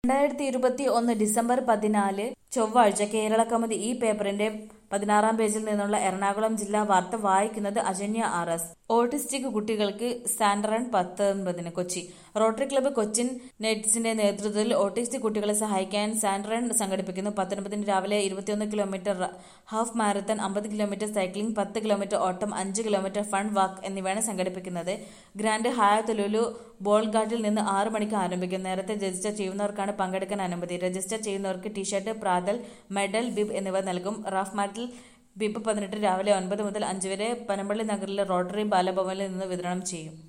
രണ്ടായിരത്തി ഇരുപത്തി ഒന്ന് ഡിസംബർ പതിനാല് ചൊവ്വാഴ്ച കേരള കൗമുദി ഈ പേപ്പറിന്റെ പതിനാറാം പേജിൽ നിന്നുള്ള എറണാകുളം ജില്ലാ വാർത്ത വായിക്കുന്നത് അജന്യ ആർ എസ് ഓട്ടിസ്റ്റിക് കുട്ടികൾക്ക് സാൻഡറൺ പത്തൊൻപതിന് കൊച്ചി റോട്ടറി ക്ലബ്ബ് കൊച്ചിൻ നെറ്റ്സിന്റെ നേതൃത്വത്തിൽ ഓട്ടിസ്റ്റിക് കുട്ടികളെ സഹായിക്കാൻ സാൻഡറൺ സംഘടിപ്പിക്കുന്നു പത്തൊൻപതിന് രാവിലെ ഇരുപത്തിയൊന്ന് കിലോമീറ്റർ റ- ഹാഫ് മാരത്തൺ അമ്പത് കിലോമീറ്റർ സൈക്ലിംഗ് പത്ത് കിലോമീറ്റർ ഓട്ടം അഞ്ച് കിലോമീറ്റർ ഫൺ വാക്ക് എന്നിവയാണ് സംഘടിപ്പിക്കുന്നത് ഗ്രാൻഡ് ഹയാത്ത് ലുലു ബോൾഗാട്ടിൽ നിന്ന് ആറ് മണിക്ക് ആരംഭിക്കും നേരത്തെ രജിസ്റ്റർ ചെയ്യുന്നവർക്കാണ് പങ്കെടുക്കാൻ അനുമതി രജിസ്റ്റർ ചെയ്യുന്നവർക്ക് ടീഷർട്ട് പ്രാതൽ മെഡൽ ബിബ് എന്നിവ നൽകും റാഫ് മാറ്റിൽ ബിബ് പതിനെട്ട് രാവിലെ ഒൻപത് മുതൽ അഞ്ച് വരെ പനമ്പള്ളി നഗറിലെ റോട്ടറി ബാലഭവനിൽ നിന്ന് വിതരണം ചെയ്യും